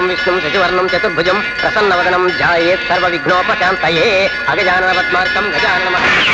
విష్ణుం శశివర్ణం చతుర్భుజం ప్రసన్నవదనం ధ్యాయేత్ సర్వ విఘ్నోపశాంతయే అగజానన పద్మార్కం గజానన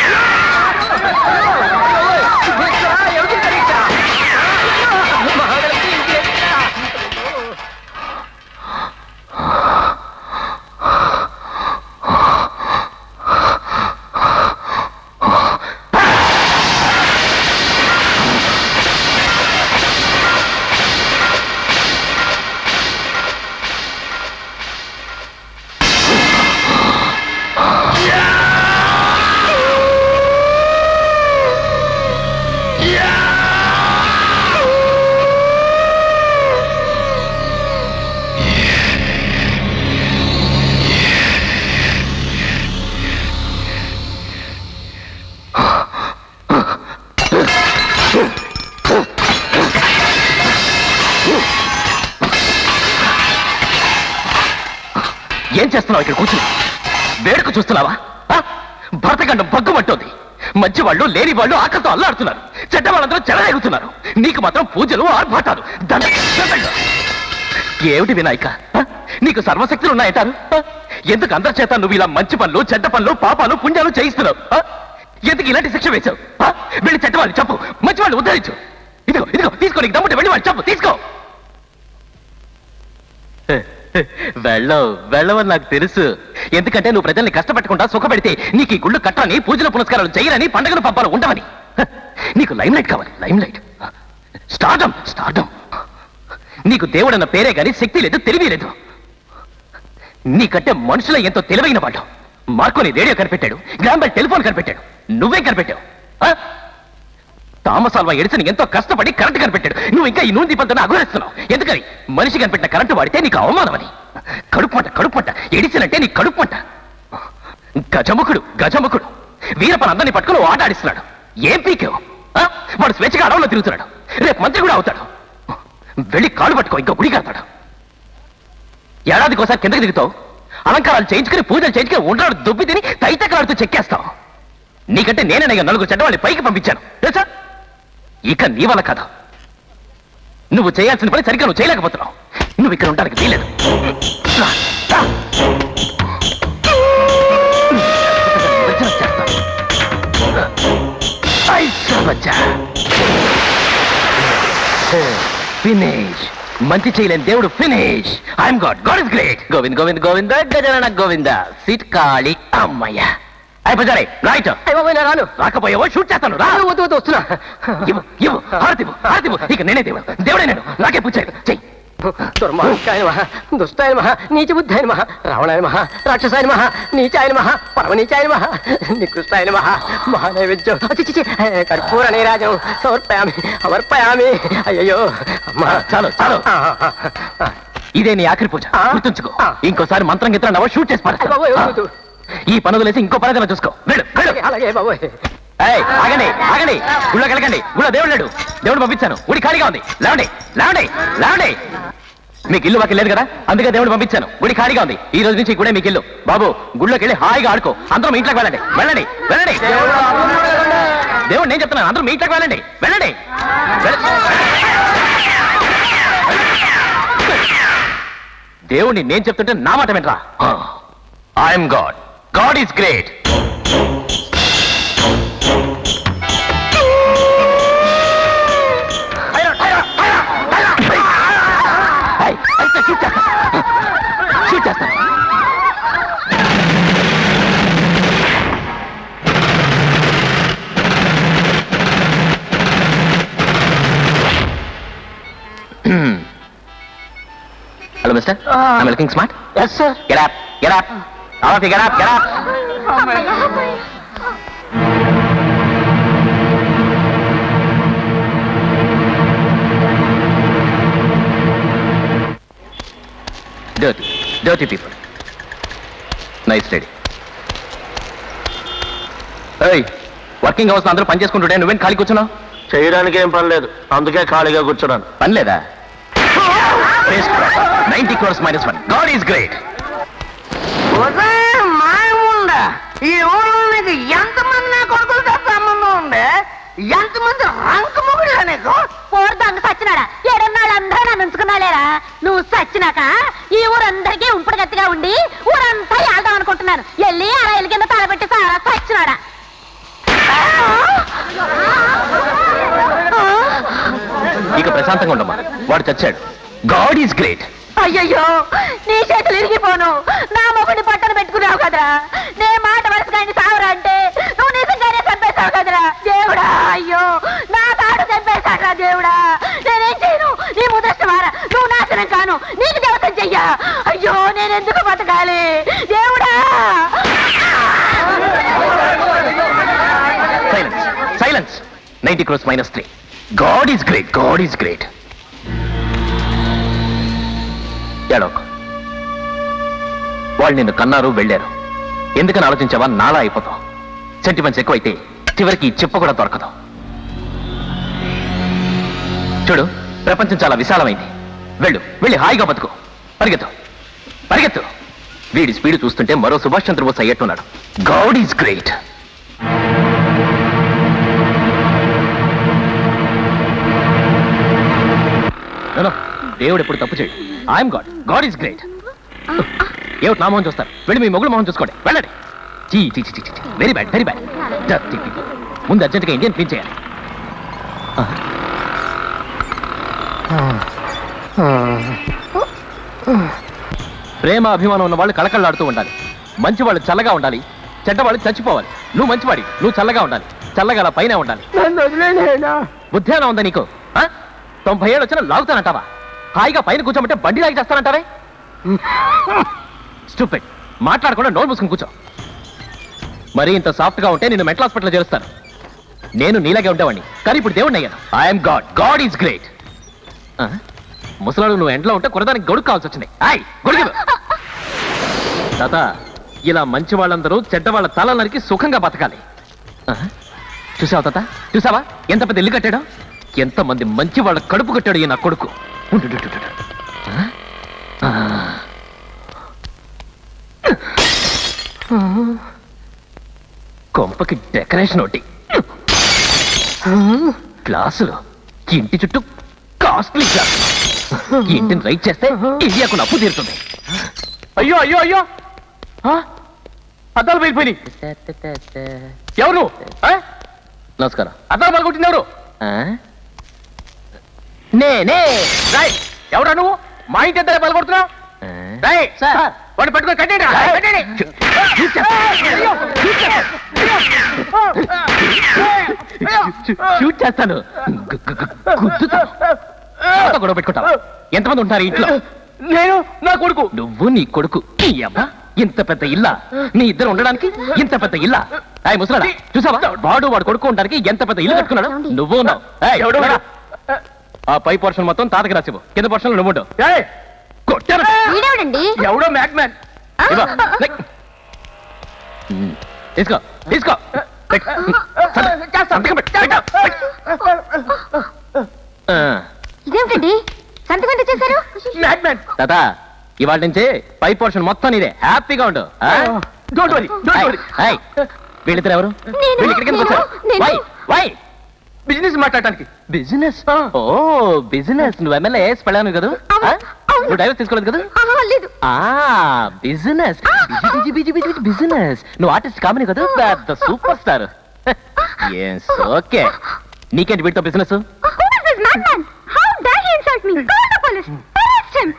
ఏం చేస్తున్నావు ఇక్కడ కూర్చుని వేడుక చూస్తున్నావా ఆ? భరతఖండం బగ్గుమంటోంది మంచి వాళ్ళు లేని వాళ్ళు ఆకలితో అల్లాడుతున్నారు చెడ్డ వాళ్ళందరూ చెలరేగుతున్నారు నీకు మాత్రం పూజలు ఆర్భాటాలు దండ దండగా. ఏమిటి వినాయక ఆ? నీకు సర్వశక్తులు ఉన్నాయంటారు ఆ? ఎందుకు అందరి చేత నువ్వు ఇలా మంచి పనులు చెడ్డ పనులు పాపాలు పుణ్యాలు చేయిస్తున్నావు ఆ? ఎందుకు ఇలాంటి శిక్ష వేశావు ఆ? వెళ్ళి చెడ్డ వాళ్ళు చెప్పు మంచి వాళ్ళు ఉద్ధరించు ఇదిగో ఇదిగో తీసుకో నీకు దమ్ముంటే వెళ్ళి వాళ్ళు చెప్పు తీసుకో వెళ్ళవు వెళ్ళవని నాకు తెలుసు ఎందుకంటే నువ్వు ప్రజల్ని కష్టపెట్టకుండా సుఖపెడితే నీకు ఈ గుళ్ళు కట్టని పూజల పునస్కారాలు చేయరని పండుగను పబ్బాలు ఉండవని హ, నీకు లైమ్ లైట్ కావాలి లైమ్ లైట్ స్టార్టం స్టార్టం నీకు దేవుడన్న పేరే గాని శక్తి లేదు తెలివి లేదు నీకంటే మనుషుల ఎంతో తెలివైన వాడు మార్కోని రేడియో కనిపెట్టాడు గ్రాంబెల్ టెలిఫోన్ కనిపెట్టాడు నువ్వే కనిపెట్టావు ఆ? థామస్ ఆల్వా ఎడిసన్ ఎంతో కష్టపడి కరెంట్ కనిపెట్టాడు నువ్వు ఇంకా ఈ నూనె దీపంతో అఘోరిస్తున్నావు ఎందుకని మనిషి కనిపెట్టిన కరెంటు వాడితే నీకు అవమానమని కడుపుమంట కడుపుమంట ఎడిసన్ అంటే నీ కడుపుమంట గజముఖుడు గజముఖుడు వీరపని అందరినీ పట్టుకుని ఓ ఆట ఆడిస్తున్నాడు ఏం పీకేవు ఆ? వాడు స్వేచ్ఛగా అడవుల్లో తిరుగుతున్నాడు రేపు మంత్రి కూడా అవుతాడు వెళ్ళి కాళ్ళు పట్టుకో ఇంకా గుడి కడతాడు ఏడాదికోసారి కిందకి దిగుతావు అలంకారాలు చేయించుకుని పూజలు చేయించుకుని ఉండడు దుబ్బి తిని తైతక్కలాడుతూ చెక్కేస్తావు నీకంటే నేనే ఇక నలుగురు చెడ్డవాళ్ళని పైకి పంపించాను తెలుసా ఇక నీ వల్ల కదా నువ్వు చేయాల్సిన పని సరిగ్గా నువ్వు చేయలేకపోతున్నావు నువ్వు ఇక్కడ ఉండడానికి వీలేదు రా, రా. నిజం చేస్తాను. ఐసా బచ్చా. ఫినిష్ మంచి చేయలేని దేవుడు finish I'm God god is great Govind Govind Govinda గజరణ గోవింద సిట్ కాళి అమ్మయ్య అయిపోయారే రైట్ రాను రాకపోయావో షూట్ చేస్తాను రా వద్దు వద్దు వస్తున్నా ఇవ్వు ఇవ్వు హారతివ్వు హారతివ్వు ఇక నేనే దేవుడు దేవుడే నేను నాకే పూజ చెయ్యి దుర్మార్గాయ నమః దుష్టాయ నమః నీచ బుద్ధాయ నమః రావణాయ నమః రాక్షసాయ నమః నీచాయ నమః పరమనీచాయ నమః నికృష్టాయ నమః మహానైవేద్యం చి, చి, చి, కర్పూర నీరాజం సమర్పయామి సమర్పయామి అయ్యయ్యో అమ్మా చాలు చాలు ఆ, ఆ, ఆ. ఇదే నీ ఆఖరి పూజ ఆ? గుర్తుంచుకో ఆ. ఇంకోసారి మంత్రం గిత్ర నవ్వ షూట్ చేసి అయ్ బాబోయ్, వద్దు, వద్దు. పడేస్తా. ఈ పనులు వేసి ఇంకో పని చూసుకో వెళ్ళు వెళ్ళు అలాగే, అలాగే బాబోయ్ ఏయ్, ఆగండి ఆగండి గుళ్ళోకి వెళ్ళకండి గుళ్ళో దేవుడు లేడు దేవుడు పంపించాను గుడి ఖాళీగా ఉంది లేవండి లేవండి లేవండి మీకు ఇల్లు మాకు లేదు కదా అందుకే దేవుడు పంపించాను గుడి ఖాళీగా ఉంది ఈ రోజు నుంచి ఈ గుడే మీకు ఇల్లు బాబు గుళ్ళోకి వెళ్ళి హాయిగా ఆడుకో అందరం ఇంట్లోకి వెళ్ళండి వెళ్ళండి వెళ్ళండి దేవుడు నేను చెప్తున్నాను అందరూ మీ ఇంట్లోకి వెళ్ళండి వెళ్ళండి వెళ్- దేవుడిని నేను చెప్తుంటే నా మాట వినరా I'm God God is great అయితే షూట్ చేస్తాను షూట్ చేస్తాను hello mister I'm looking smart yes sir Get up! Get up! All of you, get up! Get up! Dirty. Dirty people. Nice lady. Hey, working hours అందరూ పని చేసుకుంటుంటే నువ్వేం ఖాళీ కూర్చున్నావు చేయడానికి ఏం పని లేదు అందుకే ఖాళీగా కూర్చున్నాను పని లేదా ninety crores minus one god is great మాయముండా ఈ ఊళ్ళో నీకు ఎంతమంది నా కొడుకులతో సంబంధం ఉండే ఎంతమంది రంకు ముగుడా నీకు పోరు దొంగ సచ్చినాడా ఏడున్నాళ్ళందరూ నన్ను ఉంచుకున్నాలేరా నువ్వు చచ్చినాక ఈ ఊరందరికీ ఉంపుడు గట్టిగా ఉండి ఊరంతా వెళ్దాం అనుకుంటున్నాను వెళ్ళి అలా ఎల్లి కింద తలబెట్టి సారా చచ్చినాడా ఇక ప్రశాంతంగా ఉండమ్మా వాడు చచ్చాడు గాడ్ ఈజ్ గ్రేట్ అయ్యయ్యో నీ చేతులు ఇరిగిపోను నా మొగుడిని పట్టణ పెట్టుకున్నావు కదరా నే మాట వరుసగా సావరా అంటే నువ్వు నిజంగానే చంపేశావు కదరా దేవుడా అయ్యో నా తాడు చంపేశాడ్రా దేవుడా నేనేం చేయను నీ ముదృష్టమారా నువ్వు నాశనం కాను నీకు దేవతం చెయ్యా అయ్యో నేనెందుకు బతకాలి దేవుడా silence silence ninety crores minus three god is great god is great ఏడోక్ వాళ్ళు నిన్ను కన్నారు వెళ్ళారు ఎందుకని ఆలోచించావా నాలా అయిపోతావు సెంటిమెంట్స్ ఎక్కువైతే చివరికి ఈ చెప్ప కూడా దొరకదు చూడు ప్రపంచం చాలా విశాలమైంది వెళ్ళు వెళ్ళి హాయిగా బతుకు పరిగెత్తు పరిగెత్తు వీడి స్పీడ్ చూస్తుంటే మరో సుభాష్ చంద్రబోస్ అయ్యట్టున్నాడు God is great No, no. దేవుడు ఎప్పుడు తప్పు చేయడు I'm God God is great ఏమిటి నా మొహం చూస్తారు వెళ్ళి మీ మొగుడు మొహం చూసుకోండి వెళ్ళండి చీ చీ చీ చీ very bad very bad dirty people ముందు అర్జెంట్గా ఇండియన్ క్లీన్ చేయాలి ప్రేమ అభిమానం ఉన్న వాళ్ళు కళకళలాడుతూ ఉండాలి మంచి వాళ్ళు చల్లగా ఉండాలి చెడ్డవాళ్ళు చచ్చిపోవాలి నువ్వు మంచివాడి నువ్వు చల్లగా ఉండాలి చల్లగా అలా పైన ఉండాలి నన్ను వదిలేనా బుద్ధేనా ఉందా నీకు ఆ? తొంభై ఏళ్ళు వచ్చినా లాగుతానంటావా హాయిగా పైన కూర్చోమంటే బండి లాగి చేస్తానంటావే స్టూపిడ్ మాట్లాడకుండా నోరు మూసుకుని కూర్చో మరి ఇంత సాఫ్ట్ గా ఉంటే నేను మెంటల్ హాస్పిటల్ చేరుస్తాను నేను నీలాగే ఉండేవాడిని కానీ ఇప్పుడు దేవుడిని అయ్యాను I'm God god is great ముసలాడు నువ్వు ఎండలో ఉంటే కురదానికి గొడుగు కావాల్సి వచ్చింది ఆయ్ గొడుగు తాత ఇలా మంచి వాళ్ళందరూ చెడ్డ వాళ్ళ తల నరికి సుఖంగా బతకాలి ఆ? చూసావా తాత చూసావా ఎంత పెద్ద ఇల్లు కట్టాడు ఎంతమంది మంచి వాళ్ళ కడుపు కట్టాడు ఈ నా కొడుకు ఉండు, ఉండు, ఉండు, ఉండు. ఆ? ఆ. కొంపకి డెకరేషన్ ఒకటి గ్లాసులు ఇంటి చుట్టూ కాస్ట్లీ గ్లాస్ ఇంటిని రైట్ చేస్తే ఇండియాకు అప్పు తీరుతుంది అయ్యో అయ్యో అయ్యో ఆ? అద్దాలు వెళ్ళిపోయినాయి ఎవరు నువ్వు? ఆ? నమస్కారం అద్దాలు పలుకుంటుంది ఎవరు నేనే రాయ్ ఎవరా నువ్వు మా ఇంటి అద్దాలు పలకొడుతున్నావు రాయ్ వాడిని పట్టుకొని కట్టేయండి రా, కట్టేయండి. అయ్యో, షూట్ చేస్తాను గు- గు- గు- గుద్దుతాను ఎవరితో గొడవ పెట్టుకుంటావు ఎంతమంది ఉంటారు ఈ ఇంట్లో నేను నా కొడుకు నువ్వు నీ కొడుకు ఈ అబ్బా ఇంత పెద్ద ఇల్లా నీ ఇద్దరు ఉండడానికి ఇంత పెద్ద ఇల్లా అయ్యి ముసలాడా చూసావా వాడు వాడు కొడుకు ఉండడానికి ఎంత పెద్ద ఇల్లు కట్టుకున్నాడు నువ్వు ఉన్నావు ఏయ్, ఎవడు? లేరా. ఆ పై పోర్షన్ మొత్తం తాతకి రాసివ్వు కింద పోర్షన్ నువ్వు ఉండవు ఏయ్, కొట్టాను వీడేవిడండి ఎవడో మ్యాక్ మ్యాన్ ఇవ్వ. లెక్. ఉమ్, తీసుకో తీసుకో లెక్. సంతకం సంతకం పెట్టు, పెట్టు, పెట్టు. ఆ, ఇదేమిటండి సంతకం చేశారు మ్యాక్ మ్యాన్ తాత ఇవాళ నుంచి పై పోర్షన్ మొత్తం నీదే హ్యాపీగా ఉండు ఆ? డోంట్ వరీ డోంట్ ఏయ్, వరీ ఏయ్, వీళ్ళిద్దరు ఎవరు నేను, వీళ్ళు ఇక్కడికి ఎందుకు వచ్చారు నేను, వై వై బిజినెస్ మాట్లాడటానికి బిజినెస్ ఓ బిజినెస్ నువ్వు ఎమ్మెల్యే పెళ్ళాను కదా అవును, ఆ? అవును. నువ్వు డైవర్స్ తీసుకోలేదు కదా లేదు ఆ business busy busy busy busy business నువ్వు ఆర్టిస్ట్ కామని కదా పెద్ద సూపర్ స్టార్ ఎస్ ఓకే నీకేంటి వీటితో business Who is this madman? How dare he insult me? Call the police. Arrest him.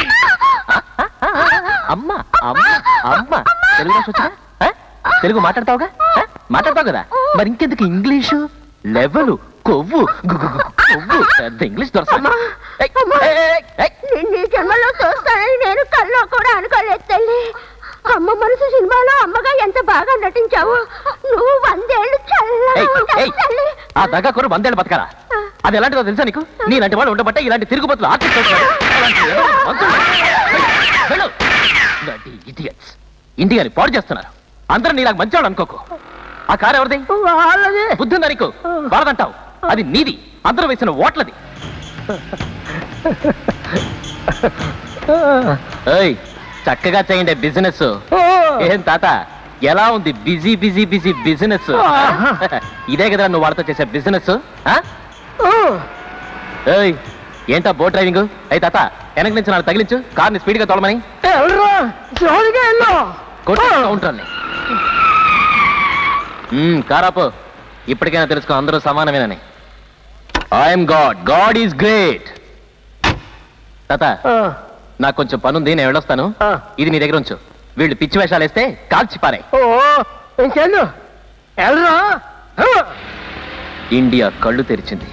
అమ్మ అమ్మ అమ్మ తెలుగు భాష వచ్చా తెలుగు మాట్లాడతావుగా ఆ? మాట్లాడతావు కదా మరి ఇంకెందుకు ఇంగ్లీషు లెవెల్ కొవ్వు గు- గు- గు- కొవ్వు పెద్ద ఇంగ్లీష్ దొరకదు నిన్ను ఈ జన్మలో చూస్తానని నేను కల్లో కూడా అనుకోలేదు తల్లి అమ్మ మనసు సినిమాలో అమ్మగా ఎంత బాగా నటించావు నువ్వు వందేళ్లు చల్లగా ఉంటావు తల్లి ఆ దగ్గర కొర వందేళ్ళు బతకాలా అది ఎలాంటిదో తెలుసా నీకు నీలాంటి వాడు ఉండబట్టే ఇలాంటి తిరుగుబతులు ఆర్టిస్ట్ అవుతున్నాడు. అలాంటి ఎవరు మంత్రులు? వెళ్ళు. ఇలాంటి idiots. ఇండియాని పాడు చేస్తున్నారు అందరూ నీలాగా మంచివాడు అనుకోకు ఆ కారు ఎవరిది బుద్ధి ఉందా నీకు వాళ్ళదంటావు అది నీది అందరూ వేసిన ఓట్లది ఏయ్ చక్కగా చేయండి బిజినెస్ ఏం తాత ఎలా ఉంది బిజీ బిజీ బిజీ బిజినెస్ ఇదే కదా నువ్వు వాళ్ళతో చేసే బిజినెస్ ఏయ్ ఏంటా బోట్ డ్రైవింగ్ అయితే తాత వెనక నుంచి నాకు తగిలించు కార్ని స్పీడ్ గా తోలమని ఎవరు జోలిగా వెళ్ళు ఉంటాను కారాపు ఇప్పటికైనా తెలుసుకో అందరూ సమానమేనని I'm God god is great తాత ఆ, నాకు కొంచెం పనుంది నేను వెళ్ళొస్తాను ఆ. ఇది నీ దగ్గర ఉంచు వీళ్ళు పిచ్చి వేషాలు వేస్తే కాల్చి పారే ఓ ఇంకెళ్ళు వెళ్ళరా ఆ. ఇండియా కళ్ళు తెరిచింది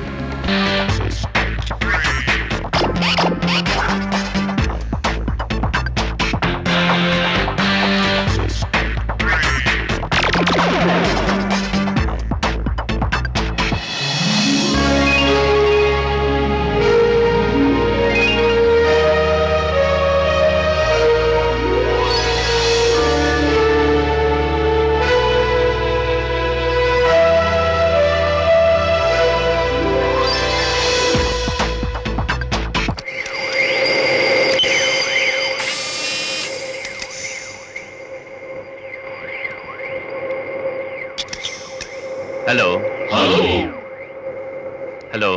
hello hello hello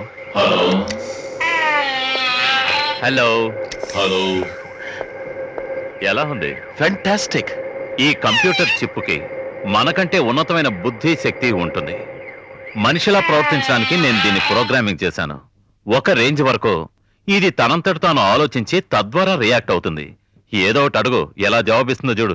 hello hello ఎలా ఉంది ఫెంటాస్టిక్ ఈ కంప్యూటర్ చిప్పుకి మనకంటే ఉన్నతమైన బుద్ధి శక్తి ఉంటుంది మనిషిలా ప్రవర్తించడానికి నేను దీన్ని ప్రోగ్రామింగ్ చేశాను ఒక రేంజ్ వరకు ఇది తనంతట తాను ఆలోచించి తద్వారా రియాక్ట్ అవుతుంది ఏదో ఒకటి అడుగు ఎలా జవాబిస్తుందో చూడు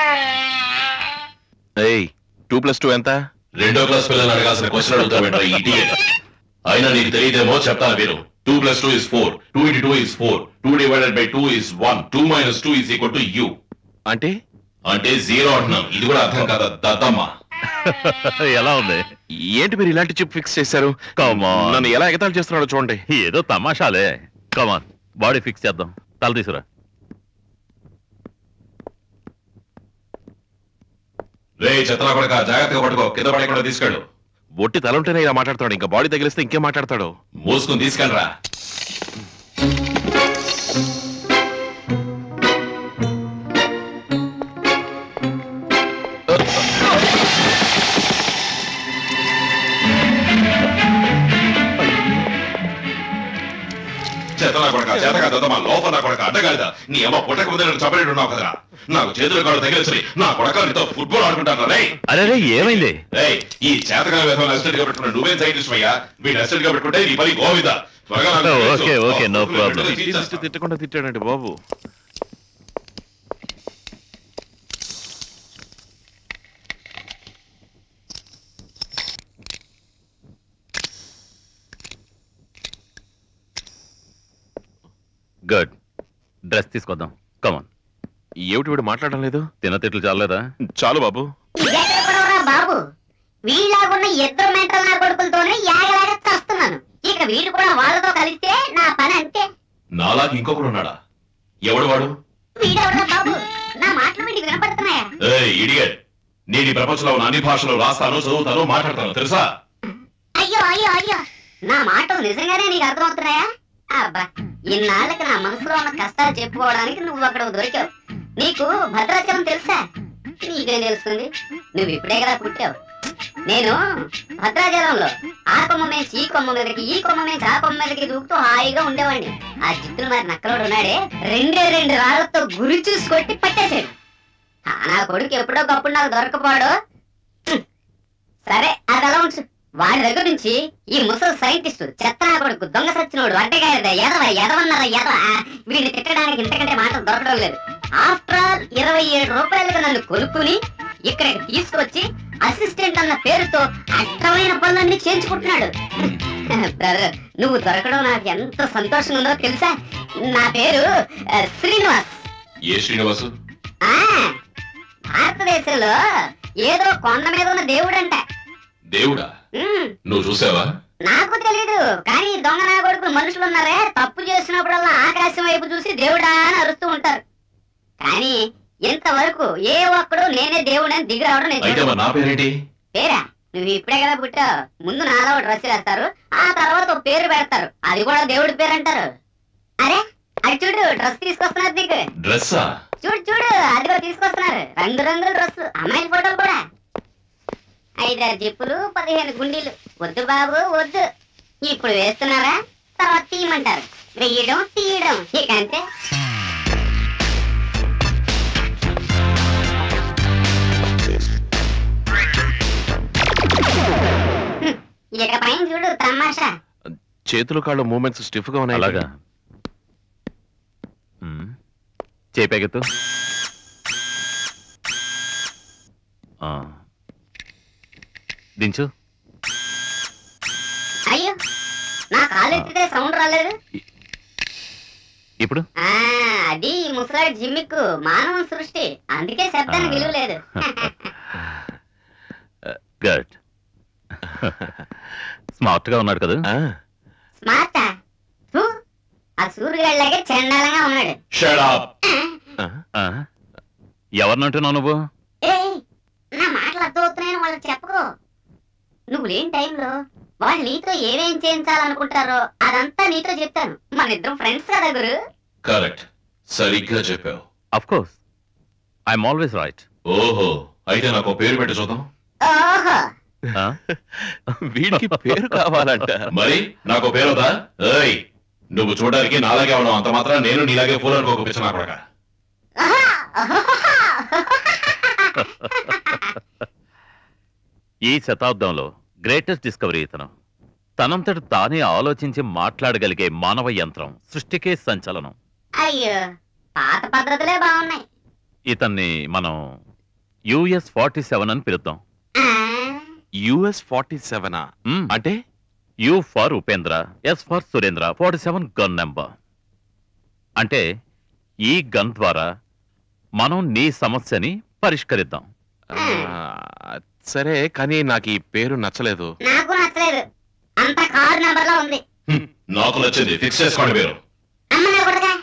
ఏయ్ టూ ప్లస్ టూ ఎంత రెండో క్లాస్ పిల్లలు అడగాల్సిన క్వశ్చన్ అడుగుతావేంట్రా ఇడియట్ అయినా నీకు తెలియదేమో చెప్తాను మీరు two plus two is four two into two is four two divided by two is one two minus two is equal to you అంటే అంటే జీరో అంటున్నాం ఇది కూడా అర్థం కదా దద్దమ్మ ఎలా ఉంది ఏంటి మీరు ఇలాంటి చిప్ ఫిక్స్ చేశారు Come on. నన్ను ఎలా ఎగతాళి చేస్తున్నాడో చూడండి ఏదో తమాషాలే కమాన్ బాడీ ఫిక్స్ చేద్దాం తల తీసురా రే చెత్తనా కొడక జాగ్రత్తగా పట్టుకో కింద పడకుండా తీసుకెళ్ళు ఒట్టి తల ఉంటేనే ఇలా మాట్లాడతాడు ఇంకా బాడీ తగిలిస్తే ఇంకేం మాట్లాడతాడు మూసుకుని తీసుకెళ్ళరా చేతనా కొడక చేతగా దద్దమ్మా లోపల నా కొడక అడ్డగాలిదా నీ అమ్మ పుట్టక ముందే నన్ను చపరేట్ ఉన్నావు కదరా నాకు చేతులు కాళ్ళు తగిలించి నా కొడక నీతో ఫుట్బాల్ ఆడుకుంటాను రే అరే రే, ఏమైంది ఏయ్, ఈ చేతగా వేధం అసిస్టెంట్ గా పెట్టుకున్న నువ్వేం సైంటిస్ట్ అయ్యా వీడు అసిస్టెంట్ గా పెట్టుకుంటే నీ పని గోవింద త్వరగా నాకు ఓ, తెలుసు. ఓకే, ఓకే, no ఆ, problem. తీసేస్తే తిట్టకుండా తిట్టాడండి బాబు గుడ్ డ్రెస్ తీసుకొద్దాం కమాన్ ఏమిటి వీడు మాట్లాడడం లేదు తినతిట్లు చాలేదా చాలు బాబు ఎక్కడెక్కడోరా బాబు వీళ్ళకున్న ఇద్దరు మెంటల్ నా కొడుకులతోనే యాగలాగా చస్తున్నాను ఇక వీళ్ళు కూడా వాళ్ళతో కలిస్తే నా పని అంతే నాలాగా ఇంకొకడు ఉన్నాడా ఎవడు వాడు వీడెవరా బాబు నా మాటలు వీడికి వినపడుతున్నాయా ఏయ్ ఇడియట్ నేను ఈ ప్రపంచంలో ఉన్న అన్ని భాషలు రాస్తాను చదువుతాను మాట్లాడతాను తెలుసా అయ్యో అయ్యో అయ్యో నా మాటలు నిజంగానే నీకు అర్థమవుతున్నాయా అబ్బా ఇన్నాళ్ళకి నా మనసులో ఉన్న కష్టాలు చెప్పుకోవడానికి నువ్వు అక్కడ దొరికావు నీకు భద్రాచలం తెలుసా నీకేం తెలుస్తుంది నువ్వు ఇప్పుడే కదా పుట్టావు నేను భద్రాచలంలో ఆ కొమ్మ మీద ఈ కొమ్మ మీదకి ఈ కొమ్మ మీద ఆ కొమ్మ మీదకి దూకుతూ హాయిగా ఉండేవాడిని ఆ జిత్తులు మరి నక్కలోడు ఉన్నాడే రెండే రెండు రాళ్లతో గురి చూసి కొట్టి పట్టేశాడు ఆ నా కొడుకు ఎప్పుడో గప్పుడు నాకు దొరకపోడు హ్మ్. సరే అది అలా ఉంచు వాడి దగ్గర నుంచి ఈ ముసలి సైంటిస్ట్ చెత్త నా కొడుకు దొంగ సచ్చినోడు అడ్డగాయద ఎదవ ఎదవన్నర ఎదవ వీడిని తిట్టడానికి ఇంతకంటే మాటలు దొరకడం లేదు ఆఫ్టర్ ఆల్ ఇరవై ఏడు రూపాయలకు నన్ను కొనుక్కుని ఇక్కడికి తీసుకొచ్చి అసిస్టెంట్ అన్న పేరుతో అడ్డమైన పనులన్నీ చేయించుకుంటున్నాడు బ్రదర్ నువ్వు దొరకడం నాకు ఎంత సంతోషంగా ఉందో తెలుసా నా పేరు ఆ, శ్రీనివాస్ ఏ శ్రీనివాసు ఆ భారతదేశంలో ఏదో కొండ మీద ఉన్న దేవుడంట దేవుడా ఉమ్, నువ్వు చూసావా నాకు తెలీదు కానీ ఈ దొంగ నా కొడుకులు మనుషులు ఉన్నారే తప్పు చేసినప్పుడల్లా ఆకాశం వైపు చూసి దేవుడా అని అరుస్తూ ఉంటారు కానీ ఇంతవరకు ఏ ఒక్కడు నేనే దేవుడని దిగి రావడం నేను అయితే మరి చూడలేదు. నా పేరేంటి పేరా నువ్వు ఇప్పుడే కదా పుట్టావు ముందు నాలో డ్రెస్ వేస్తారు ఆ తర్వాత ఒక పేరు పెడతారు అది కూడా దేవుడి పేరు అంటారు అరే అది చూడు డ్రెస్ తీసుకొస్తున్నారు నీకు డ్రెస్సా చూడు చూడు అది కూడా తీసుకొస్తున్నారు రంగు రంగుల డ్రెస్ అమ్మాయిల ఫోటోలు కూడా ఐదారు జిప్పులు పదిహేను గుండీలు వద్దు బాబు వద్దు ఇప్పుడు వేస్తున్నారా తర్వాత తీయమంటారు వెయ్యడం తీయడం ఇక అంతే హ్మ్, ఇక పైన చూడు తమాషా చేతులు కాళ్ళు మూమెంట్స్ స్టిఫ్ గా ఉన్నాయి అలాగా మ్మ్. చేపెగెత్తు ఆ. దించు అయ్యో నా కాలు ఎత్తితే సౌండ్ రాలేదు ఇప్పుడు ఆ అది ఈ ముసలాడి జిమ్మిక్కు మానవ సృష్టి అందుకే శబ్దానికి విలువ లేదు గుడ్ స్మార్ట్ గా ఉన్నాడు కదా ఆ, స్మార్ట్ ఆ సూర్యుగాడిలాగే చండాలంగా ఉన్నాడు షట్ అప్ ఆ, ఆ? ఎవరినంటున్నావు నువ్వు ఏయ్ నా మాటలు అర్థమవుతున్నాయని వాళ్ళకి చెప్పకు నువ్వు లేని టైంలో వాళ్ళు నీతో ఏమేం చేయించాలనుకుంటారో అదంతా నీతో చెప్తాను మన ఇద్దరం ఫ్రెండ్స్ కదా గురు కరెక్ట్ సరిగ్గా చెప్పావు of course I'm always right ఓహో అయితే నాకు ఓ పేరు పెట్టి చూద్దాం ఓహో వీడికి పేరు కావాలంట మరి నాకు ఓ పేరు వద్దా ఏయ్ నువ్వు చూడడానికి నాలాగే ఉన్నావు అంత మాత్రం నేను నీలాగే ఫూల్ అనుకోక పిచ్చ నా కొడక ఈ శతాబ్దంలో గ్రేటెస్ట్ డిస్కవరీ ఇతను తనంతట తానే ఆలోచించి మాట్లాడగలిగే మానవ యంత్రం సృష్టికే సంచలనం అయ్యో పాత పద్ధతులే బాగున్నాయి ఇతన్ని మనం యుఎస్ ఫార్టీ సెవెన్ అని పిలుద్దాం ఆ, యుఎస్ ఫార్టీ సెవెనా మ్మ్. అంటే U for Upendra S for Surendra forty seven gun number అంటే ఈ గన్ ద్వారా మనం నీ సమస్యని పరిష్కరిద్దాం ఆ, సరే కానీ నాకు ఈ పేరు నచ్చలేదు నాకు నచ్చలేదు అంత కారు నెంబర్ లో ఉంది హ్మ్, నాకు నచ్చింది ఫిక్స్ చేసుకోండి పేరు అమ్మ నా కొడగా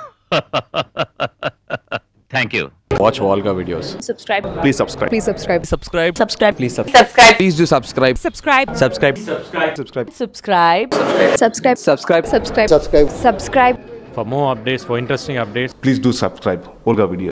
thank you Watch Volga videos. subscribe Please subscribe. please subscribe Subscribe. subscribe Please subscribe. subscribe Please do subscribe. subscribe Subscribe. Subscribe. Subscribe. subscribe subscribe Subscribe. subscribe subscribe subscribe For more updates, for interesting updates, Please do subscribe Olga Video.